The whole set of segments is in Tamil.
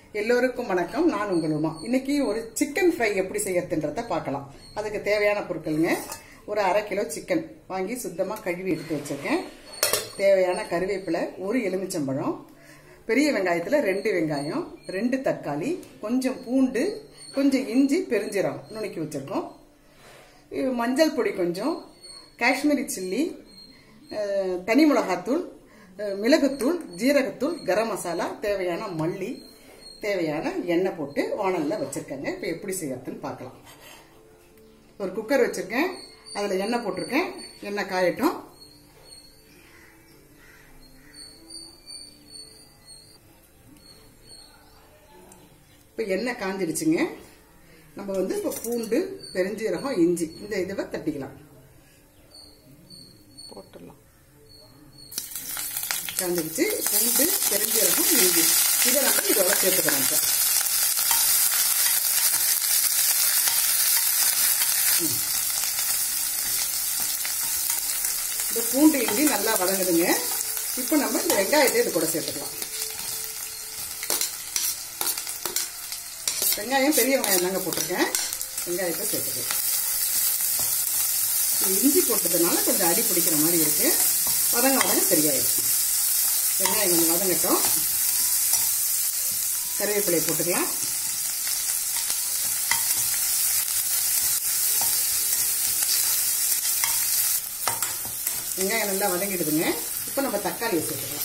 எல்லோருக்கும் வணக்கம் நான் உங்கள் உமா இன்னைக்கு ஒரு சிக்கன் ஃப்ரை எப்படி செய்யறதுன்றத பார்க்கலாம் அதுக்கு தேவையான பொருட்களுங்க ஒரு அரை கிலோ சிக்கன் வாங்கி சுத்தமாக கழுவி எடுத்து வச்சிருக்கேன் தேவையான கருவேப்பிலை ஒரு எலுமிச்சம்பழம் பெரிய வெங்காயத்தில் ரெண்டு வெங்காயம் ரெண்டு தக்காளி கொஞ்சம் பூண்டு கொஞ்சம் இஞ்சி பெருஞ்சீரகம் நுணுக்கி வச்சிருக்கோம் இது மஞ்சள் பொடி கொஞ்சம் காஷ்மீரி சில்லி அஹ், தனி மிளகாத்தூள் அஹ், மிளகுத்தூள் ஜீரகத்தூள் கரம் மசாலா தேவையான மல்லி தேவையான எண்ணெய் போட்டு வானலில் வச்சுருக்கேங்க இப்போ எப்படி செய்யறதுன்னு பார்க்கலாம் ஒரு குக்கர் வச்சுருக்கேன் அதில் எண்ணெய் போட்டிருக்கேன் எண்ணெய் காயட்டும் இப்போ எண்ணெய் காஞ்சிடுச்சுங்க நம்ம வந்து இப்போ பூண்டு பெருஞ்சீரகம் இஞ்சி இந்த இதுவை தட்டிக்கலாம் போட்டுடலாம் காஞ்சிடுச்சு பூண்டு பெருஞ்சீரகம் இஞ்சி இதை நம்ம இதோட சேர்த்துக்கிறோம் இப்போ ம். இந்த பூண்டு இஞ்சி நல்லா வதங்குதுங்க இப்போ நம்ம இந்த வெங்காயத்தை இது கூட சேர்த்துக்கலாம் வெங்காயம் பெரிய வெங்காயம் தாங்க போட்டிருக்கேன் வெங்காயத்தை சேர்த்துக்கலாம் இஞ்சி போட்டதுனால கொஞ்சம் அடி பிடிக்கிற மாதிரி இருக்கு வதங்க வதங்க சரியாயிடும் வெங்காயம் கொஞ்சம் வதங்கட்டும் கருவேப்பிலையை போட்டுக்கலாம் வெங்காயம் நல்லா வதங்கிடுதுங்க இப்போ நம்ம தக்காளியை சேர்த்துக்கலாம்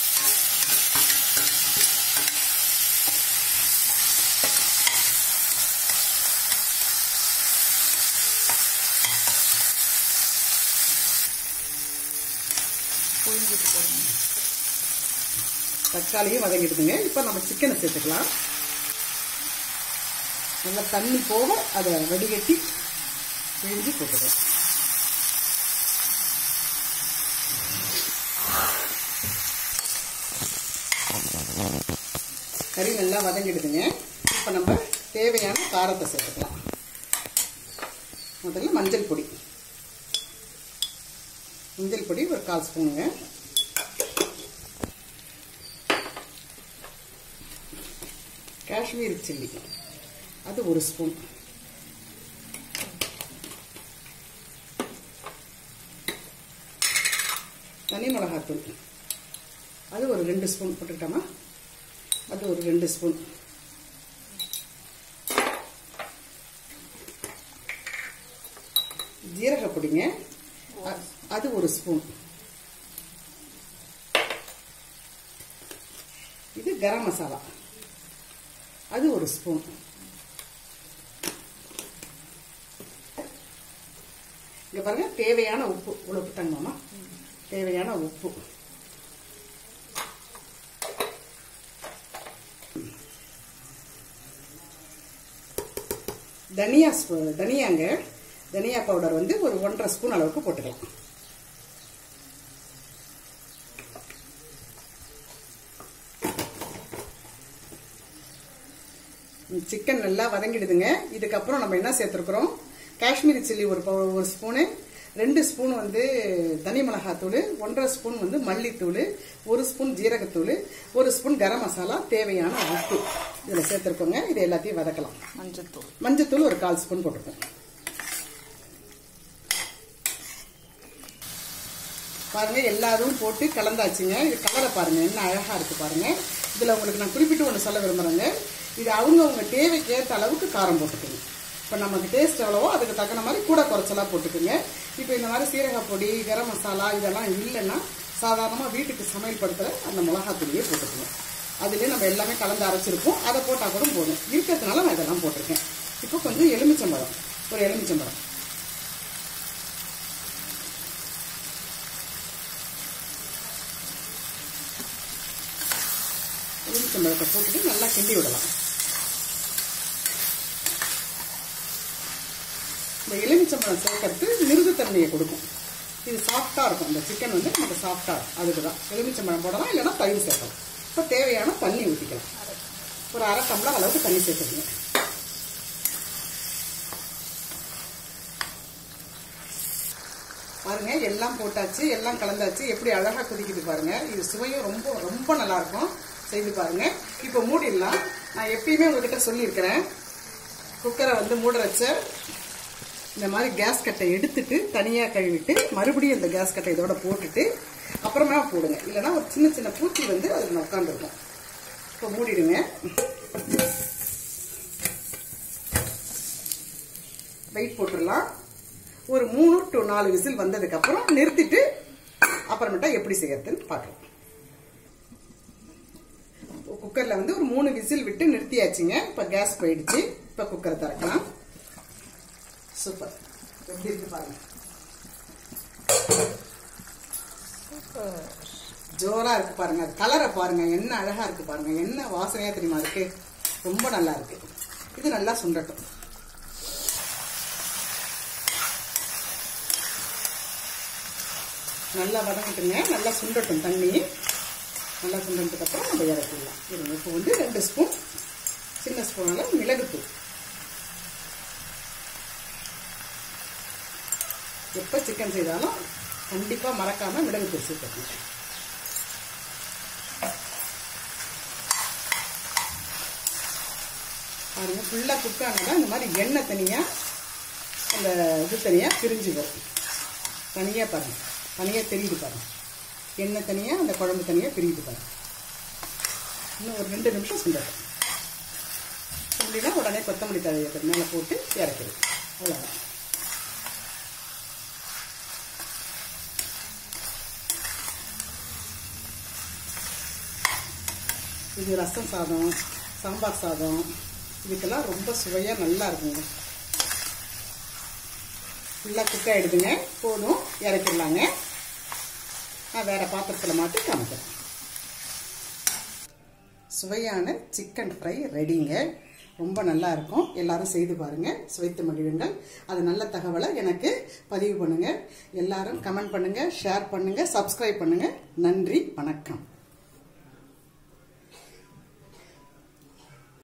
புரிஞ்சுட்டு போடுங்க தக்காளியும் வதங்கிடுதுங்க இப்போ நம்ம சிக்கனை சேர்த்துக்கலாம் நல்லா தண்ணி போக அதை வடிகட்டி பிழிஞ்சு போட்டுக்கலாம் கறி நல்லா வதங்கிடுதுங்க இப்போ நம்ம தேவையான காரத்தை சேர்த்துக்கலாம் முதல்ல மஞ்சள் பொடி மஞ்சள் பொடி ஒரு கால் ஸ்பூனுங்க காஷ்மீரி சில்லி அது ஒரு ஸ்பூன் தனி மிளகாத்தூள் அது ஒரு ரெண்டு ஸ்பூன் போட்டுக்கிட்டோமா அது ஒரு ரெண்டு ஸ்பூன் ஜீரக பொடிங்க அ- அது ஒரு ஸ்பூன் இது கரம் மசாலா அது ஒரு ஸ்பூன் இங்க பாருங்க தேவையான உப்பு இவ்வளவு விட்டாங்கம்மா தேவையான உப்பு தனியா ஸ்பூ- தனியாங்க தனியா பவுடர் வந்து ஒரு ஒன்றரை ஸ்பூன் அளவுக்கு போட்டுக்கலாம் சிக்கன் நல்லா வதங்கிடுதுங்க இதுக்கப்புறம் நம்ம என்ன சேர்த்துருக்குறோம் காஷ்மீரி சில்லி ஒரு பவு- ஒரு ஸ்பூனு ரெண்டு ஸ்பூன் வந்து தனி மிளகாத்தூள் ஒன்றரை ஸ்பூன் வந்து மல்லித்தூள் ஒரு ஸ்பூன் ஜீரகத்தூள் ஒரு ஸ்பூன் கரம் மசாலா தேவையான உப்பு இதில் சேர்த்துருக்கோங்க இது எல்லாத்தையும் வதக்கலாம் மஞ்சத்தூள் மஞ்சத்தூள் ஒரு கால் ஸ்பூன் போட்டிருக்கோம் பாருங்க எல்லாரும் போட்டு கலந்தாச்சுங்க இது கலரை பாருங்க என்ன அழகா இருக்கு பாருங்க இதுல உங்களுக்கு நான் குறிப்பிட்டு ஒன்று சொல்ல விரும்புறேங்க இது அவங்கவுங்க தேவைக்கு ஏற்ற அளவுக்கு காரம் போட்டுக்கோங்க இப்போ நமக்கு டேஸ்ட் எவ்வளவோ அதுக்கு தக்கன மாதிரி கூட குறைச்சலா போட்டுக்கோங்க இப்போ இந்த மாதிரி சீரக பொடி கரம் மசாலா இதெல்லாம் இல்லைன்னா சாதாரணமாக வீட்டுக்கு சமையல் படுத்துகிற அந்த மிளகாத்தூளியே போட்டுக்கணும் அதுலேயே நம்ம எல்லாமே கலந்து அரைச்சிருப்போம் அதை போட்டால் கூட போதும் இருக்கிறதுனால நான் இதெல்லாம் போட்டிருக்கேன் இப்போ கொஞ்சம் எலுமிச்சம்பழம் ஒரு எலுமிச்சம்பழம் எலுமிச்சம்பழத்தை போட்டுட்டு நல்லா கிண்டி விடலாம் இந்த எலுமிச்சம்பழம் சேர்க்கறது மிருதுத்தன்மையை கொடுக்கும் இது சாஃப்டாக இருக்கும் இந்த சிக்கன் வந்து நமக்கு சாஃப்டாக இருக்கும் அதுக்கு தான் எலுமிச்சம்பழம் போடலாம் இல்லைன்னா தயிர் சேர்க்கலாம் இப்போ தேவையான தண்ணி ஊற்றிக்கலாம் ஒரு அரை டம்ளர் அளவுக்கு தண்ணி சேர்த்துக்கங்க பாருங்க எல்லாம் போட்டாச்சு எல்லாம் கலந்தாச்சு எப்படி அழகா கொதிக்குது பாருங்க இது சுவையும் ரொம்ப ரொம்ப நல்லா இருக்கும் செய்து பாருங்க இப்போ மூடிடலாம் நான் எப்பயுமே உங்ககிட்ட சொல்லியிருக்கிறேன் குக்கரை வந்து மூட வச்ச இந்த மாதிரி கேஸ் கட்டை எடுத்துட்டு தனியாக கழுவிட்டு மறுபடியும் இந்த கேஸ் கட்டை இதோட போட்டுட்டு அப்புறமா போடுங்க இல்லைன்னா ஒரு சின்ன சின்ன பூச்சி வந்து அதுக்கு உட்காந்துருக்கும் இப்போ மூடிடுங்க வெயிட் போட்டுடலாம் ஒரு மூணு டு நாலு விசில் வந்ததுக்கு அப்புறம் நிறுத்திட்டு அப்புறமேட்டா எப்படி செய்யறதுன்னு பார்க்கலாம் குக்கர்ல வந்து ஒரு மூணு விசில் விட்டு நிறுத்தியாச்சுங்க இப்ப கேஸ் போயிடுச்சு இப்ப குக்கரை திறக்கலாம் சூப்பர் எப்படி இருக்கு பாருங்க ஜோரா இருக்கு பாருங்க கலரை பாருங்க என்ன அழகா இருக்கு பாருங்க என்ன வாசனையா தெரியுமா இருக்கு ரொம்ப நல்லா இருக்கு இது நல்லா சுண்டட்டும் நல்லா வதங்கட்டுங்க நல்லா சுண்டட்டும் தண்ணி நல்லா சுண்டதுக்கு அப்புறம் நம்ம இறக்கிடலாம் இருங்க இப்போ வந்து ரெண்டு ஸ்பூன் சின்ன ஸ்பூனால மிளகுத்தூள் எப்போ சிக்கன் செய்தாலும் கண்டிப்பாக மறக்காமல் மிளகுத்தூள் சேர்க்கணும் பாருங்க ஃபுல்லாக குக் ஆனதான் இந்த மாதிரி எண்ணெய் தனியாக அந்த இது தனியாக பிரிஞ்சு வரும் தனியாக பாருங்க தனியாக தெரியுது பாருங்க எண்ணெய் தனியாக அந்த குழம்பு தனியாக பிரியுது பாருங்க இன்னும் ஒரு ரெண்டு நிமிஷம் சுண்டட்டும் அப்படின்னா உடனே கொத்தமல்லி தழையை மேலே போட்டு இறக்கிடும் அவ்வளோதான் இது ரசம் சாதம் சாம்பார் சாதம் இதுக்கெல்லாம் ரொம்ப சுவையாக நல்லா இருக்குங்க ஃபுல்லாக குக் ஆகிடுதுங்க போதும் இறக்கிடலாங்க நான் வேறு பாத்திரத்தில் மாட்டி காமிக்கிறேன் சுவையான சிக்கன் ஃப்ரை ரெடிங்க ரொம்ப நல்லா இருக்கும் எல்லாரும் செய்து பாருங்க சுவைத்து மகிழுங்கள் அது நல்ல தகவலை எனக்கு பதிவு பண்ணுங்க எல்லாரும் கமெண்ட் பண்ணுங்க ஷேர் பண்ணுங்க சப்ஸ்கிரைப் பண்ணுங்க நன்றி வணக்கம்